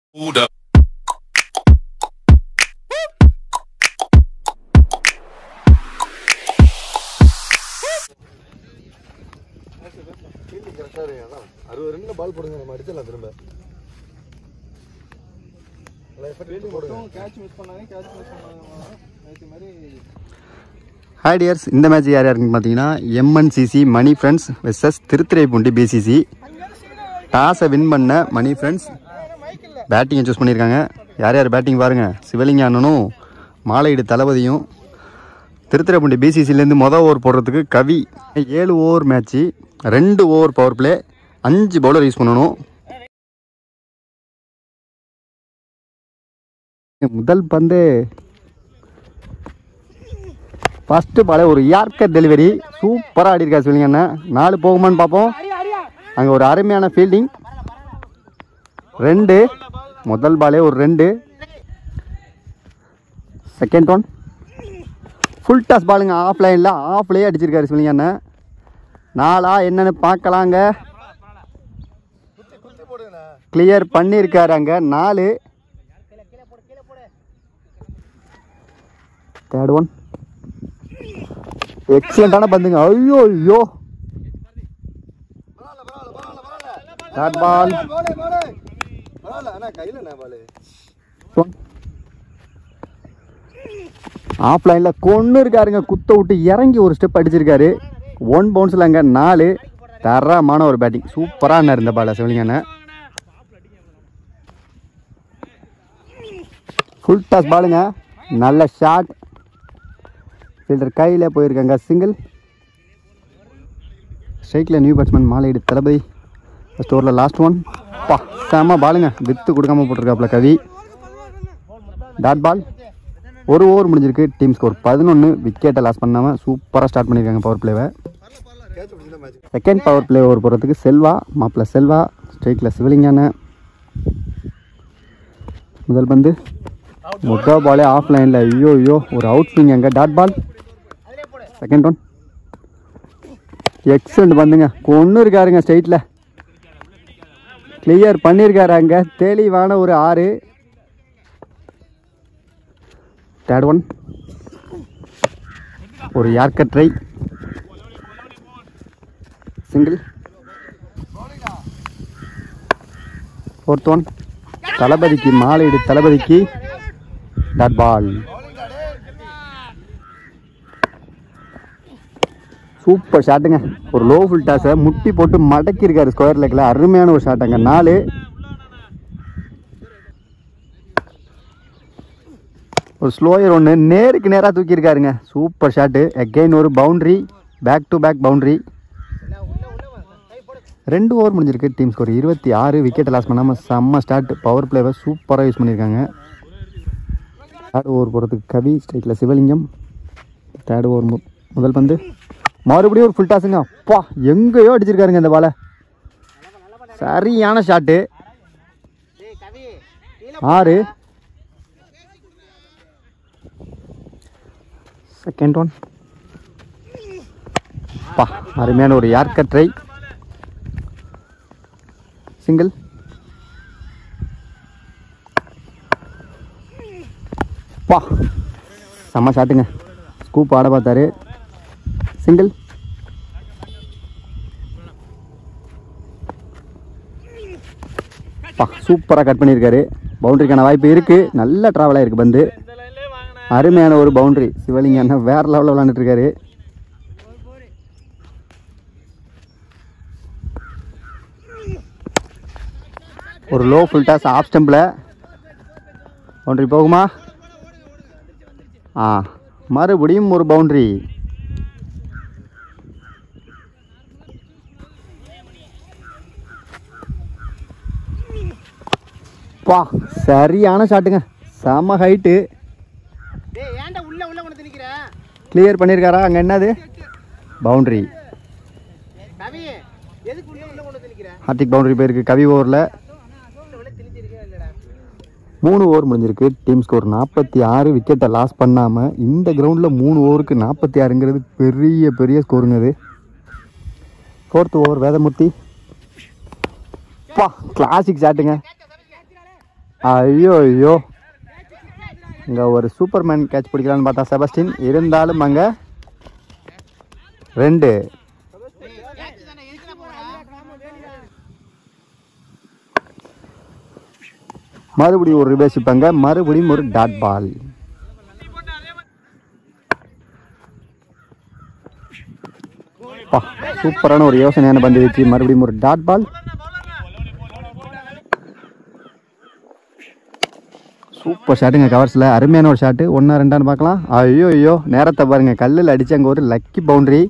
Hold up. Fielding கரெக்டாக இருக்கு அதான் அறுபது ரன்ல பால் போடுங்க நம்ம அடிச்சிடலாம் திரும்ப நல்லா effort எடுத்து போடுங்க கேட்ச் மிஸ் பண்ணாங்க கேட்ச் மிஸ் பண்ணாங்க நேற்று மாதிரி ஹாய் டியர்ஸ் இந்த மேட்ச் யார் யாருன்னு பார்த்தீங்கன்னா MNCC Mani friends versus Thiruthuraipoondi BCC டாஸை வின் பண்ண மணி ஃப்ரெண்ட்ஸ் பேட்டிங்கை சூஸ் பண்ணியிருக்காங்க யார் யார் பேட்டிங் பாருங்கள் சிவலிங்க அண்ணனும் மாலையீடு தளபதியும் திருத்துறைப்பூண்டி பிசிசிலேருந்து மொதல் ஓவர் போடுறதுக்கு கவி ஏழு ஓவர் மேட்ச்சு ரெண்டு ஓவர் பவர் பிளே அஞ்சு பவுலர் யூஸ் பண்ணணும் முதல் பந்து ஃபஸ்ட்டு பாலே ஒரு யார்க்கர் டெலிவரி சூப்பராக ஆடிருக்கா சொல்லிங்க அண்ணன் நாலு போகுமான்னு பார்ப்போம் அங்கே ஒரு அருமையான ஃபீல்டிங் ரெண்டு முதல் பாலே ஒரு ரெண்டு செகண்ட் ஒன் ஃபுல் டாஸ் பாலுங்க ஆஃப் லைனில் ஆஃப்லேயே அடிச்சிருக்காரு சொல்லிங்க அண்ணன் நாலா என்னன்னு பார்க்கலாங்க கிளியர் பண்ணியிருக்காரு அங்கே நாலு தேர்ட் ஒன் எக்ஸலண்டான பந்துங்க ஐயோ ஐயோ டாட் பால் பாலே பாலே பரவாயில்ல அண்ணா கையில் என்ன பாலு ஆஃப் லைனில் கொன்று இருக்காருங்க குத்த விட்டு இறங்கி ஒரு ஸ்டெப் அடிச்சிருக்காரு ஒன் பவுன்ஸில் அங்கே நாலு தரமான ஒரு பேட்டிங் சூப்பராக இருந்த பால சிவலிங்கண்ண ஃபுல் டாஸ் பாலுங்க நல்ல ஷாட் ஃபீல்டர் கையில் போயிருக்காங்க சிங்கிள் ஸ்ட்ரைக்கில் நியூ பேட்ஸ்மேன் மாலையீடு தளபதி ஸ்டோரில் லாஸ்ட் ஒன் பா செம பாலுங்க வித்து கொடுக்காம போட்டிருக்காப்புல கவி டாட் பால் ஒரு ஓவர் முடிஞ்சிருக்கு டீம் ஸ்கோர் பதினொன்று விக்கெட்டை லாஸ் பண்ணாமல் சூப்பராக ஸ்டார்ட் பண்ணியிருக்காங்க பவர் பிளேவை கேட்ச் பிடிச்சா match second power play over போகிறதுக்கு செல்வா மாப்பிள்ள செல்வா ஸ்ட்ரைக்கில் சிவலிங்கான முதல் பந்து முக்கா பாலே ஆஃப் லைனில் ஐயோ ஐயோ ஒரு அவுட் ஸ்விங் அங்கே dot ball second one excellent பந்துங்க கொன்று இருக்காருங்க ஸ்ட்ரைட்டில் கிளியர் பண்ணியிருக்காரு அங்கே தெளிவான ஒரு ஆறு தேர்ட் ஒன் ஒரு yorker try single fourth one தளபதிக்கு மாலையிடு தளபதிக்கு டாட் பால் சூப்பர் ஷாட்டுங்க ஒரு லோ ஃபுல் டாஸை முட்டி போட்டு மடக்கி இருக்காரு ஸ்கொயர் லெக்கில் அருமையான ஒரு ஷாட்டுங்க நாலு ஒரு ஸ்லோயர் ஒன்று நேருக்கு நேராக தூக்கியிருக்காருங்க சூப்பர் ஷாட்டு அகைன் ஒரு boundary back to back boundary ரெண்டு ஓவர் முடிஞ்சிருக்கு டீம் ஸ்கோர் இருபத்தி ஆறு விக்கெட் லாஸ் பண்ணாமல் செம்ம ஸ்டார்ட் பவர் பிளேவை சூப்பராக யூஸ் பண்ணியிருக்காங்க தேர்ட் ஓவர் போகிறதுக்கு கவி ஸ்ட்ரைக்கில் சிவலிங்கம் தேர்ட் ஓவர் முதல் பந்து மறுபடியும் ஒரு ஃபுல் டாஸுங்க அப்பா எங்கேயோ அடிச்சிருக்காருங்க இந்த பாலை சரியான ஷாட்டு ஆறு செகண்ட் ஒன் பா அருமையான ஒரு யார்க்கர் ட்ரை சிங்கிள் பா செம்ம ஷாட்டுங்க ஸ்கூப் ஆட பார்த்தாரு சிங்கிள் பா சூப்பராக கட் பண்ணியிருக்காரு பவுண்டரிக்கான வாய்ப்பு இருக்குது நல்ல ட்ராவலாக இருக்குது பந்து அருமையான ஒரு பவுண்டரி சிவலிங்க அண்ணா வேற லெவலில் விளாண்டுட்டு இருக்காரு ஒரு லோ ஃபுல் டாஸ் ஆஃப் ஸ்டம்பில் பவுண்டரி போகுமா ஆ மறுபடியும் ஒரு பவுண்டரி பா சரியான ஷாட்டுங்க செம ஹைட்டு டேய் ஏன்டா உள்ள உள்ள கொண்டு திணிக்கிற கிளியர் பண்ணியிருக்காரா அங்கே என்னது பவுண்டரி கவி எதுக்கு உள்ள உள்ள கொண்டு திணிக்கிற ஹார்டிக் பவுண்டரி போயிருக்கு கவி ஓவரில் உள்ள உள்ள திணிச்சிருக்கே இல்லடா மூணு ஓவர் முடிஞ்சிருக்கு டீம் ஸ்கோர் நாற்பத்தி ஆறு விக்கெட்டை லாஸ் பண்ணாமல் இந்த கிரவுண்டில் மூணு ஓவருக்கு நாற்பத்தி ஆறுங்கிறது பெரிய பெரிய ஸ்கோருங்க அது ஃபோர்த் ஓவர் வேதமூர்த்தி பா கிளாசிக் ஷாட்டுங்க ஐயோ ஐயோ இங்கே ஒரு சூப்பர்மேன் கேட்ச் பிடிக்கலான்னு பார்த்தா செபஸ்டின் இருந்தாலும் அங்கே ரெண்டு மறுபடியும் ஒரு ரிவேஸ் வைப்பாங்க மறுபடியும் ஒரு டாட் பால் பா சூப்பரான ஒரு யோசனையான பந்து வச்சு மறுபடியும் ஒரு டாட் பால் சூப்பர் ஷாட்டுங்க கவர்ஸில் அருமையான ஒரு ஷாட்டு ஒன்றா ரெண்டான்னு பார்க்கலாம் ஐயோ ஐயோ நேரத்தை பாருங்க கல்லில் அடிச்சு அங்கே ஒரு லக்கி பவுண்டரி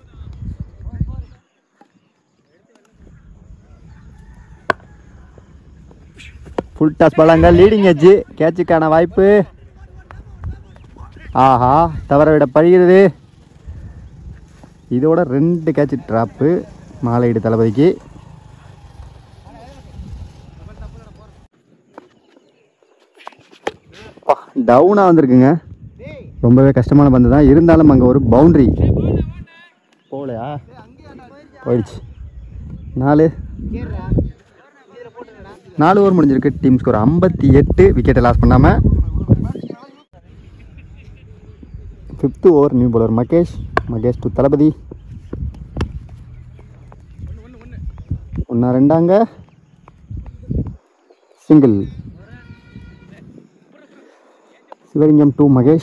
ஃபுல் டாஸ் பாலாங்க லீடிங் எஜ்ஜு கேட்சுக்கான வாய்ப்பு ஆஹா தவற விட படுகிறது இதோட ரெண்டு கேட்ச் ட்ராப்பு மாலையீடு தளபதிக்கு டவுனாக வந்திருக்குங்க ரொம்பவே கஷ்டமான பந்து தான் இருந்தாலும் அங்கே ஒரு பவுண்ட்ரி போகலையா போயிடுச்சு நாலு கேடுறா இதில் போட்டுருடா நாலு ஓவர் முடிஞ்சிருக்கு டீம் ஸ்கோர் ஐம்பத்தி எட்டு விக்கெட்டை லாஸ் பண்ணாமல் fifth over new bowler Mahesh Mahesh to Thalapathi ஒன்றா ரெண்டாங்க சிங்கிள் சிவலிங்கம் டூ மகேஷ்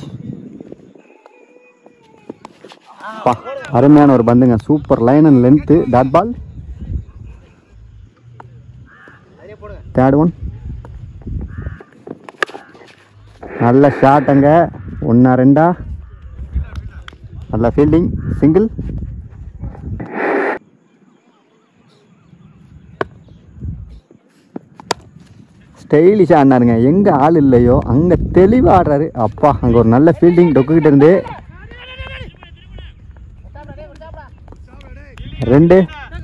பா அருமையான ஒரு பந்துங்க super line and length dot ball அதே போடுங்க தேர்ட் ஒன் நல்ல ஷாட் அங்க ஒன்றா ரெண்டா நல்ல ஃபீல்டிங் சிங்கிள் ஸ்டைலிஷாக ஆடினாருங்க எங்கே ஆள் இல்லையோ அங்கே தெளிவாக ஆடுறாரு அப்பா அங்கே ஒரு நல்ல ஃபீல்டிங் டொக்குக்கிட்ட இருந்து ரெண்டு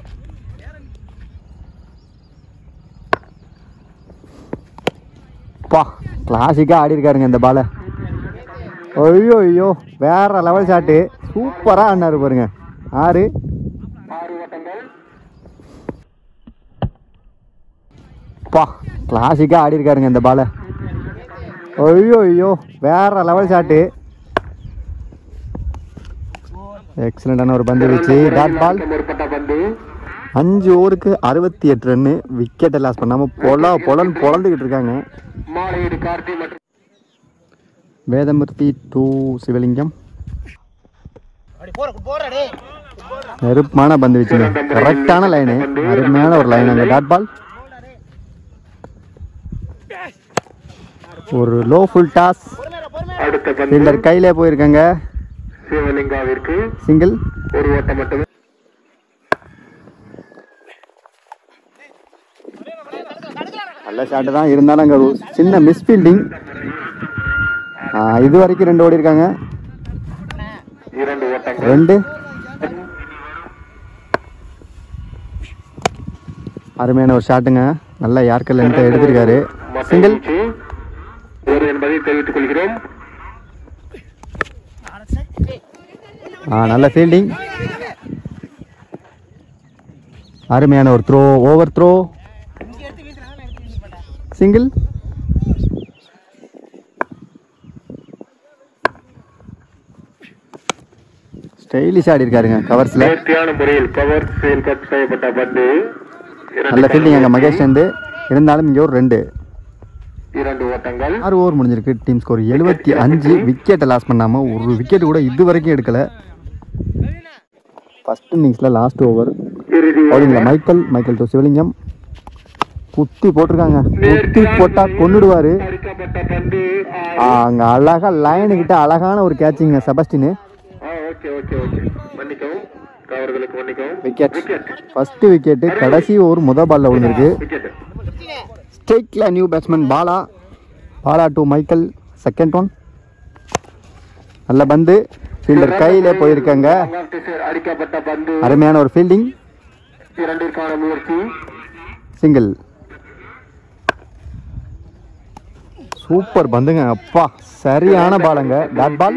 பா கிளாசிக்காக ஆடி இருக்காருங்க இந்த பாலை ஐயோ ஐயோ வேற லெவல் ஷாட்டு சூப்பராக ஆடினாரு பாருங்க ஆறு பா கிளாசிக்காக ஆடி இருக்காருங்க இந்த பாலை ஐயோ ஐயோ வேற லெவல் ஷாட்டு எக்ஸலண்டான ஒரு பந்து வீச்சு டாட் பால் அஞ்சு ஓவருக்கு அறுபத்தி எட்டு ரன்னு விக்கெட்டை லாஸ் பண்ணாமல் பொல பொலன்னு பொழந்துக்கிட்டு இருக்காங்க வேதமூர்த்தி டூ சிவலிங்கம் அப்படி போற போறா டே நெருப்பான பந்து வச்சுங்க கரெக்டான லைனு அருமையான ஒரு லைன் அங்கே டாட் பால் ஒரு லோ ஃபுல் டாஸ் பொறுமையா பொறுமையா அடுத்த பந்து ஃபீல்டர் கையிலே போயிருக்காங்க சிவலிங்காவிற்கு சிங்கிள் ஒரு ஓட்டம் மட்டுமே நல்ல ஷாட்டு தான் இருந்தாலும் அங்கே ஒரு சின்ன மிஸ் ஃபீல்டிங் இது வரைக்கும் ரெண்டு ஓடி இருக்காங்க இரண்டு ஓட்டங்கள் ரெண்டு அருமையான ஒரு ஷாட்டுங்க நல்லா யார்கல் லென்த்தை எடுத்திருக்காரு சிங்கிள் வீச்சு ஒரு என்பதை தெரிவித்துக் கொள்கிறோம் ஆ நல்ல ஃபீல்டிங் அருமையான ஒரு throw over throw single stylish ஆடி இருக்காருங்க கவர்ஸில் நேர்த்தியான முறையில் கவர் செயல் கட் செய்யப்பட்ட பந்து இரண்டு நல்ல ஃபீல்டிங் அங்கே கல் மகேஷ் வந்து இருந்தாலும் இங்கே ஒரு ரெண்டு இரண்டு ஓட்டங்கள் ஆறு ஓவர் முடிஞ்சிருக்கு டீம் ஸ்கோர் எழுபத்தி அஞ்சு விக்கெட்டை லாஸ் பண்ணாமல் ஒரு விக்கெட் கூட இது வரைக்கும் எடுக்கலை ஃபர்ஸ்ட் இன்னிங்ஸில் லாஸ்ட் ஓவர் இறுதி பவுலிங்கில் மைக்கேல் மைக்கேல் டு சிவலிங்கம் குத்தி போட்டிருக்காங்க குத்தி போட்டால் கொன்னுடுவார் அடிக்கப்பட்ட பந்து ஆ, அங்கே அழகா லைனு கிட்ட அழகான ஒரு கேட்சிங்க செபஸ்டின் ஆ, ஓகே ஓகே ஓகே மன்னிக்கவும் அவர்களுக்கு மன்னிக்கவும் விக்கெட் விக்கெட் ஃபர்ஸ்ட் விக்கெட்டு கடைசி ஓவர் முத பால்ல விழுந்திருக்கு விக்கெட் ஸ்டேக்ல new batsman Bala Bala to Michael second one நல்ல பந்து ஃபீல்டர் கையிலே போயிருக்காங்க அடிக்கப்பட்ட பந்து அருமையான ஒரு ஃபீல்டிங் இரண்டிற்கான முயற்சி சிங்கிள் சூப்பர் பந்துங்க அப்பா சரியான பாலுங்க டாட் பால்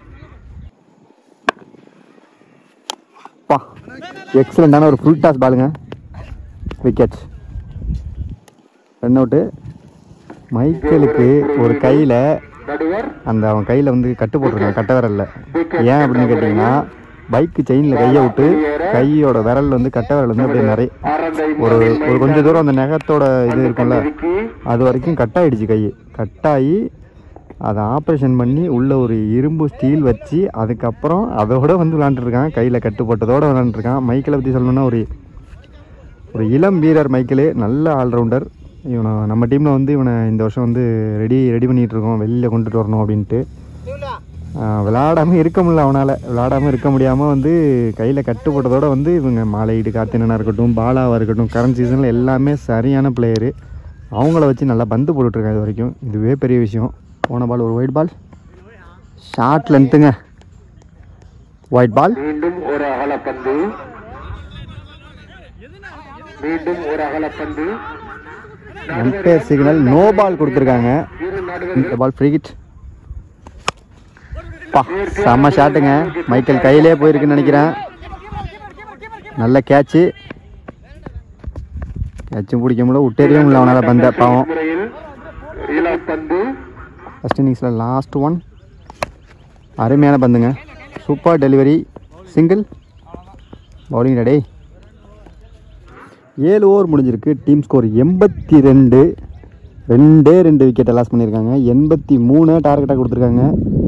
அப்பா எக்ஸலண்டான ஒரு ஃபுல் டாஸ் பாலுங்க விக்கெட் ரன் அவுட்டு மைக்கேலுக்கு ஒரு கையில் நடுவர் அந்த அவன் கையில் வந்து கட்டு போட்டிருக்கான் கட்ட விரல்ல ஏன் அப்படின்னு கேட்டிங்கன்னா பைக்கு செயினில் கையை விட்டு கையோட விரல் வந்து கட்ட விரல் வந்து அப்படியே நிறைய ஆரந்தை ஒரு ஒரு கொஞ்ச தூரம் அந்த நகத்தோட இது இருக்கும்ல அது வரைக்கும் கட்டாயிடுச்சு கை கட்டாயி அதை ஆப்ரேஷன் பண்ணி உள்ள ஒரு இரும்பு ஸ்டீல் வச்சு அதுக்கப்புறம் அதோட வந்து விளாண்டுருக்கான் கையில் கட்டு போட்டதோட விளாண்டுருக்கான் மைக்கிளை பற்றி சொல்லணும்னா ஒரு ஒரு இளம் வீரர் மைக்கிளு நல்ல ஆல்ரவுண்டர் இவனை நம்ம டீமில் வந்து இவனை இந்த வருஷம் வந்து ரெடி ரெடி பண்ணிகிட்டு இருக்கோம் வெளியில் கொண்டுட்டு வரணும் அப்படின்ட்டு ஆஹ் விளையாடாம இருக்க முடியல அவனால் விளையாடாம இருக்க முடியாமல் வந்து கையில் கட்டு போட்டதோட வந்து இவங்க மாலையீடு கார்த்தினனாக இருக்கட்டும் பாலாவாக இருக்கட்டும் கரண்ட் சீசனில் எல்லாமே சரியான பிளேயரு அவங்கள வச்சு நல்லா பந்து போட்டுட்ருக்காங்க இது வரைக்கும் இதுவே பெரிய விஷயம் போன பால் ஒரு ஒயிட் பால் ஷார்ட் லென்த்துங்க ஒயிட் பால் மீண்டும் ஒரு அகலப்பந்து மீண்டும் ஒரு அகலப்பந்து அம்பையர் சிக்னல் நோ பால் கொடுத்துருக்காங்க இரு நடுவர் இந்த பால் ஃப்ரீ கிட் பா செம்ம ஷாட்டுங்க மைக்கேல் கையிலே போயிருக்குன்னு நினைக்கிறேன் நல்ல கேட்சு கேட்சும் பிடிக்க முடியல விட்டேறியும் இல்லை அவனால் பந்த பாவம் முறையில் இளப்பந்து ஃபஸ்ட் இன்னிங்ஸில் லாஸ்ட் ஒன் அருமையான பந்துங்க super delivery single bowling ready ஏழு ஓவர் முடிஞ்சிருக்கு டீம் ஸ்கோர் எண்பத்தி ரெண்டு ரெண்டே ரெண்டு விக்கெட்டை லாஸ் பண்ணியிருக்காங்க எண்பத்தி மூணு டார்கெட்டாக கொடுத்துருக்காங்க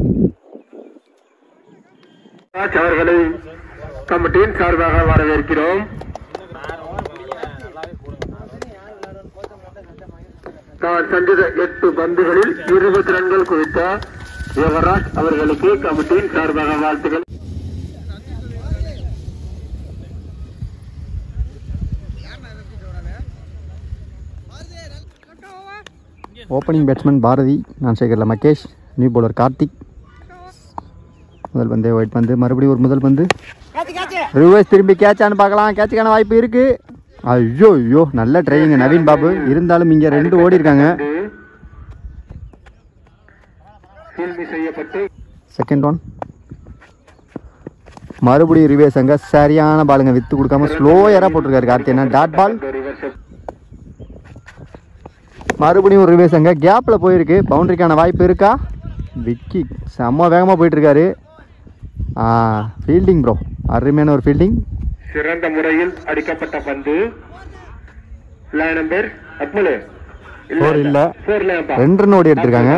ராஜ் அவர்களை கமிட்டியின் சார்பாக வரவேற்கிறோம் தான் சந்தித்த எட்டு பந்துகளில் இருபத்தி ரன்கள் குவித்த யுவராஜ் அவர்களுக்கு கமிட்டியின் சார்பாக வாழ்த்துக்கள் ஓப்பனிங் பேட்ஸ்மேன் பாரதி நான் சேகரில் மகேஷ் நியூ பவுலர் கார்த்திக் முதல் பந்தே ஒயிட் பந்து மறுபடியும் ஒரு முதல் பந்து ரிவர்ஸ் திரும்பி கேட்சான்னு பார்க்கலாம் கேட்சுக்கான வாய்ப்பு இருக்கு ஐயோ ஐயோ நல்ல ட்ரைவிங் நவீன் பாபு இருந்தாலும் இங்கே ரெண்டு ஓடி இருக்காங்க கேள்வி செய்யப்பட்டு செகண்ட் ஒன் மறுபடியும் ரிவேஸ் அங்க சரியான பாலுங்க வித்து கொடுக்காம ஸ்லோயராக போட்டிருக்காரு கார்த்தியனா டாட் பால் ரிவர்ஸ் மறுபடியும் ரிவேஸ் அங்க கேப்பில் போயிருக்கு பவுண்டரிக்கான வாய்ப்பு இருக்கா விக்கி செம்ம வேகமாக போயிட்டு இருக்காரு ஆ ஃபீல்டிங் ப்ரோ அருமையான ஒரு ஃபீல்டிங் சிறந்த முறையில் அடிக்கப்பட்ட பந்து லைன் நம்பர் அத்மலு Four இல்ல. ஃபோர் லேம்பா ரெண்டு ரன் ஓடி எடுத்திருக்காங்க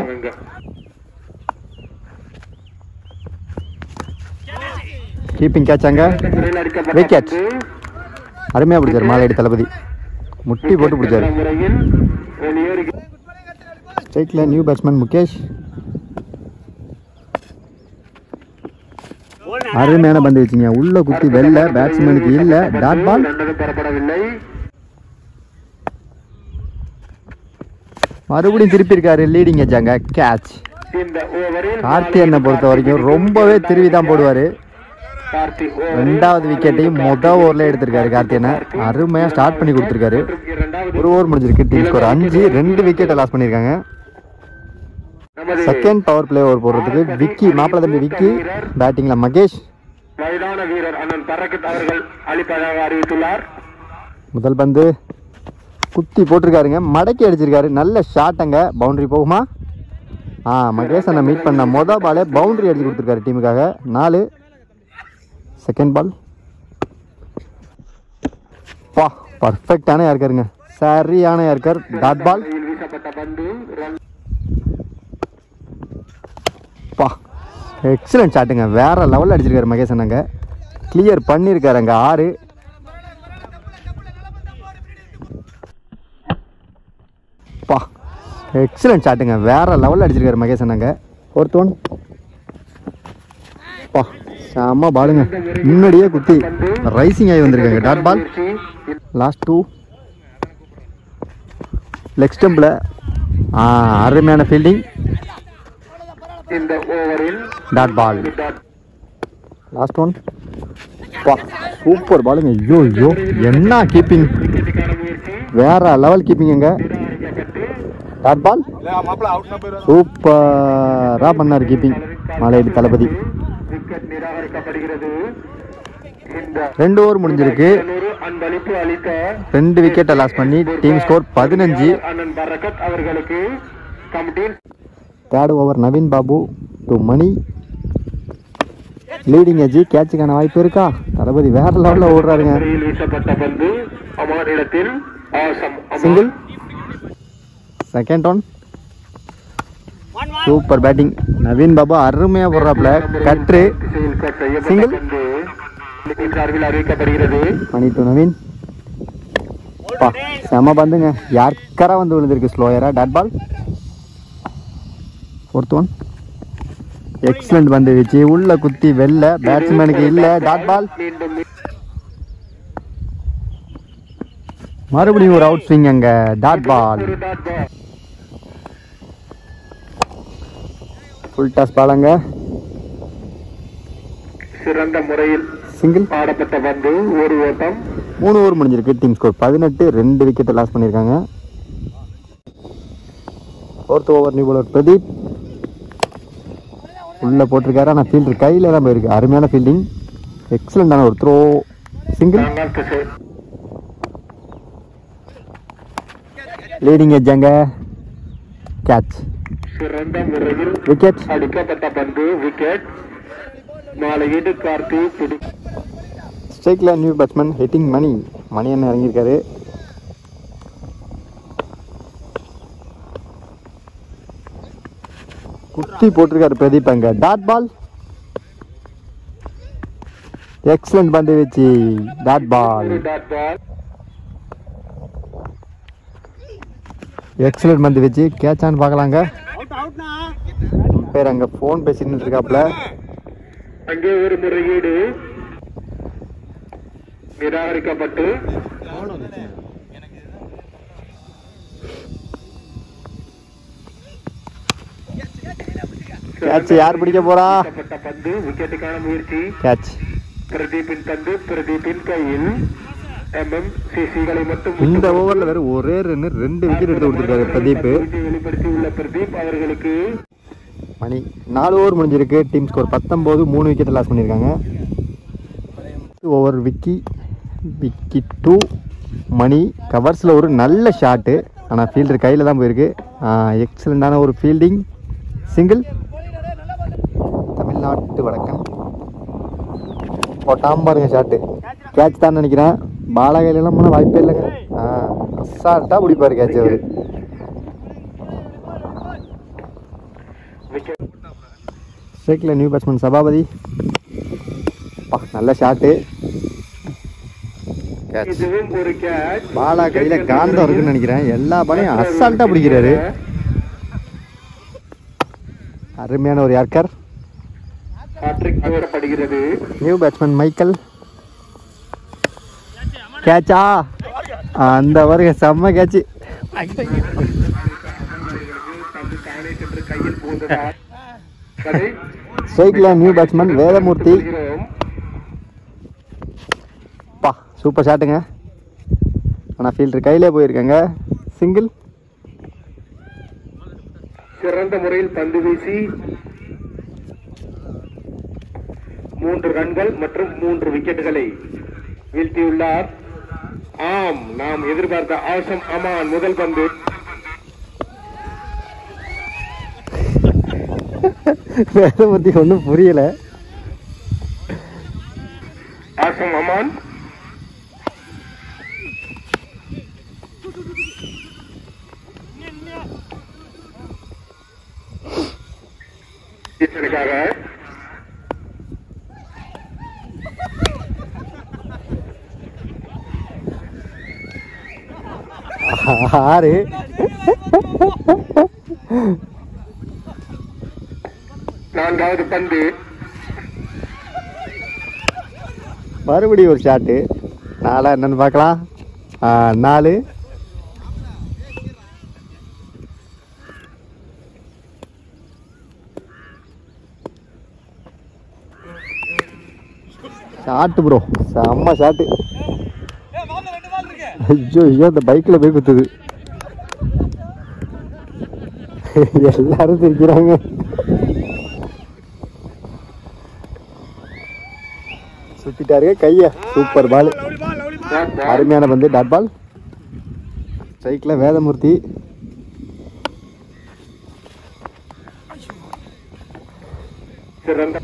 கீப்பிங் கேட்ச் அங்க முறையில் அடிக்கப்பட்ட Wicket. பந்து அருமையாக பிடிச்சாரு மாலையடி தளபதி முட்டி போட்டு பிடிச்சாரு சிறந்த முறையில் வெளியேறி ஸ்ட்ரைக்கில் நியூ பேட்ஸ்மேன் முகேஷ் அருமையான பந்து வச்சுங்க உள்ள குத்தி வெளில பேட்ஸ்மேனுக்கு இல்ல டாட் பால் நல்லதும் பெறப்படவில்லை மறுபடியும் திருப்பி இருக்காரு லீடிங் வச்சாங்க கேட்ச் இந்த ஓவரில் கார்த்தி அண்ணனை பொறுத்த வரைக்கும் ரொம்பவே திருவி தான் போடுவாரு கார்த்தி ஓவரில் ரெண்டாவது விக்கெட்டையும் மொத ஓவர்ல எடுத்திருக்காரு கார்த்தி அண்ணன் அருமையா ஸ்டார்ட் பண்ணி கொடுத்துருக்காரு இரண்டாவது ஒரு ஓவர் முடிஞ்சிருக்கு டீம் ஸ்கோர் அஞ்சு ரெண்டு விக்கெட்டை லாஸ் பண்ணியிருக்காங்க நமது செகண்ட் பவர் பிளே ஓவர் போடுறதுக்கு விக்கி மாப்பிள தம்பி விக்கி பேட்டிங்ல மகேஷ் வயதான வீரர் அண்ணன் பரக்கத் அவர்கள் அளிப்பதாக அறிவித்துள்ளார் முதல் பந்து குத்தி போட்டிருக்காருங்க மடக்கி அடிச்சிருக்காரு நல்ல ஷாட்டுங்க பவுண்டரி போகுமா ஆ மகேஷ் அண்ணன் மீட் பண்ண மொதல் பாலே பவுண்டரி அடிச்சு கொடுத்துருக்காரு டீமுக்காக நாலு செகண்ட் பால் பா பர்ஃபெக்டான யாருக்காருங்க சரியான யாருக்கார் டாட் பால் கையில் வீசப்பட்ட பந்து ரன் பா எக்ஸலண்ட் ஷாட்டுங்க வேற லெவலில் அடிச்சிருக்காரு மகேஷ் அண்ணங்க கிளியர் பண்ணியிருக்காரு அங்கே ஆறு பா எக்ஸலண்ட் ஷாட்டுங்க வேற லெவலில் அடிச்சிருக்காரு மகேஷ் அண்ணங்க ஃபோர்த் ஒன் பா செம்ம பாலுங்க முன்னாடியே குத்தி ரைசிங் ஆகி வந்திருக்காங்க dot ball last two leg ஸ்டம்பில் அருமையான ஃபீல்டிங் இந்த ஓவரில் dot ball dot last one வா சூப்பர் பாலுங்க ஐயோ ஐயோ என்ன கீப்பிங் வெற்றிக்கான முயற்சி வேற லெவல் கீப்பிங் எங்க டாட் பால் சூப்பரா பண்ணார் கீப்பிங் மலையடி தளபதி விக்கெட் நிராகரிக்கப்படுகிறது இந்த ரெண்டு ஓவர் முடிஞ்சிருக்கு நூறு அன்பளிப்பு அளித்த ரெண்டு விக்கெட்டை லாஸ் பண்ணி டீம் ஸ்கோர் பதினஞ்சு அண்ணன் பரக்கத் அவர்களுக்கு committee third over Naveen Babu to Mani leading edge கேட்சுக்கான வாய்ப்பு இருக்கா தளபதி வேற லெவலில் ஓடுறாருங்க முறையில் வீசப்பட்ட பந்து அமானிடத்தில் awesome single second one super batting Naveen Babu அருமையாக போடுறாப்புல கற்று திசையில் கட் செய்யப்பட்ட Single. பந்து அணியின் சார்பில் அறிவிக்கப்படுகிறது மணி டு நவீன் பா செம பந்துங்க யாருக்கரா வந்து விழுந்திருக்கு ஸ்லோயரா dot ball fourth one excellent பந்து வச்சு உள்ள குத்தி வெளில பேட்ஸ்மேனுக்கு இல்ல டாட் பால் மீண்டும் மறுபடியும் ஒரு அவுட் ஸ்விங் அங்க டாட் பால் ஒரு டாட் பால் ஃபுல் டாஸ் பாலங்க சிறந்த முறையில் சிங்கிள் ஆடப்பட்ட பந்து ஒரு ஓட்டம் மூணு ஓவர் முடிஞ்சிருக்கு டீம் ஸ்கோர் பதினெட்டு ரெண்டு விக்கெட்டை லாஸ் பண்ணியிருக்காங்க fourth over new bowler Pradeep உள்ள போட்டிருக்காரு ஆனால் ஃபீல்டர் கையில் தான் போயிருக்கு அருமையான ஃபீல்டிங் எக்ஸலண்டான ஒரு த்ரோ சிங்கிள் நாங்கள் திசை லீடிங் எஜ்ஜாங்க கேட்ச் சிறந்த முறையில் விக்கெட் அடிக்கப்பட்ட பந்து விக்கெட் மாலையீடு கார்த்தி பிடி ஸ்ட்ரைக்கில் new batsman hitting Mani Mani என்ன இறங்கியிருக்காரு குத்தி போட்டிருக்காரு பிரதீப் அங்க டாட் பால் எக்ஸலண்ட் பந்து வச்சு டாட் பால் ஒரு டாட் பால் எக்ஸலண்ட் பந்து வச்சு கேட்சான்னு பார்க்கலாங்க அவுட் அவுட்னா பேர் அங்கே ஃபோன் பேசிட்டு இருக்காப்புல அங்கே ஒரு முறையீடு நிராகரிக்கப்பட்டு கேட்ச் யார் பிடிக்க போறா அடிக்கப்பட்ட பந்து விக்கெட்டுக்கான முயற்சி கேட்ச் பிரதீப்பின் பந்து பிரதீப்பின் கையில் எம்எம் சிசிகளை மட்டும் இந்த ஓவரில் வேற ஒரே ரன்னு ரெண்டு விக்கெட் எடுத்து கொடுத்துருக்காரு பிரதீப் விஜய் வெளிப்படுத்தி உள்ள பிரதீப் அவர்களுக்கு மணி நாலு ஓவர் முடிஞ்சிருக்கு டீம் ஸ்கோர் பத்தொம்போது மூணு விக்கெட் லாஸ் பண்ணியிருக்காங்க ஓவர் விக்கி விக்கி டூ மணி கவர்ஸில் ஒரு நல்ல ஷாட்டு ஆனால் ஃபீல்டர் கையில் தான் போயிருக்கு எக்ஸலண்டான ஒரு ஃபீல்டிங் சிங்கிள் தமிழ்நாட்டு வழக்கம் போட்டாம பாருங்க ஷாட்டு கேட்ச் தான் நினைக்கிறேன் பாலா கையிலலாம் போனால் வாய்ப்பே இல்லைங்க ஆ அசால்ட்டாக பிடிப்பார் கேட்ச் அவர் விக்கெட் ஸ்ட்ரைக்கில் நியூ பேட்ஸ்மேன் சபாபதி பா நல்ல ஷாட்டு கேட்ச் இதுவும் ஒரு கேட்ச் பாலா கையில் காந்தம் இருக்குன்னு நினைக்கிறேன் எல்லா பாலையும் அசால்ட்டாக பிடிக்கிறாரு அருமையான ஒரு யார்கர் ஹாட்ரிக் போடப்படுகிறது நியூ பேட்ஸ்மேன் மைக்கேல் கேட்சா அந்த வருக செம்ம கேட்ச் பந்து தானே சென்று கையில் போந்ததால் கதை ஸ்ட்ரைக்கில் நியூ பேட்ஸ்மேன் வேதமூர்த்தி சொல்கிறோம். பா சூப்பர் ஷாட்டுங்க ஆனால் ஃபீல்டர் கையிலே போயிருக்காங்க சிங்கிள் சிறந்த முறையில் பந்து வீசி மூன்று ரன்கள் மற்றும் மூன்று விக்கெட்டுகளை வீழ்த்தியுள்ளார் ஆம் நாம் எதிர்பார்த்த ஆசம் அமான் முதல் பந்து வேதமூர்த்தி ஒன்றும் புரியல ஆசம் அமான் இதற்காக ஆறு நான்காவது பந்து மறுபடியும் ஒரு ஷாட்டு நாலா என்னன்னு பார்க்கலாம் ஆ, நாலு ஷாட்டு ப்ரோ செம்ம ஷாட்டு ஐயோ ஐயோ அந்த பைக்கில் போய் குத்துது எல்லாரும் சிரிக்கிறாங்க சுத்திட்டாரு கைய சூப்பர் பால் அருமையான பந்து டாட் பால் ஸ்ட்ரைக்கில் வேதமூர்த்தி சிறந்த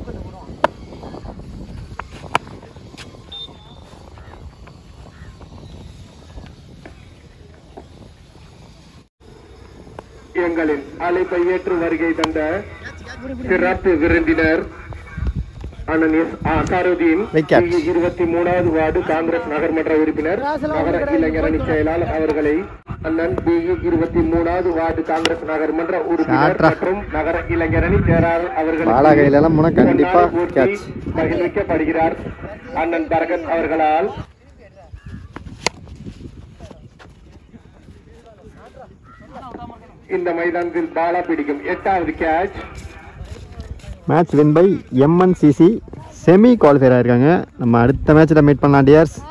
எங்களின் அழைப்பை ஏற்று வருகை தந்த சிறப்பு விருந்தினர் அண்ணன் எஸ் அசாருதீன் வைக்காட். இருபத்தி மூணாவது வார்டு காங்கிரஸ் நகர்மன்ற உறுப்பினர் நகர இளைஞரணி செயலாளர் அவர்களை அண்ணன் பி இருபத்தி மூணாவது வார்டு காங்கிரஸ் நகர்மன்ற உறுப்பினர் சாட்ரா. மற்றும் நகர இளைஞரணி செயலாளர் அவர்கள் பாலா கையில எல்லாம் போனா கண்டிப்பா catch. மகிழ்விக்கப்படுகிறார் அண்ணன் பரகத் அவர்களால் இந்த மைதானத்தில் பாலா பிடிக்கும் எட்டாவது catch match win by MNCC semi qualifier ஆயிருக்காங்க நம்ம அடுத்த மேட்ச்சில் மீட் பண்ணலாம் டியர்ஸ்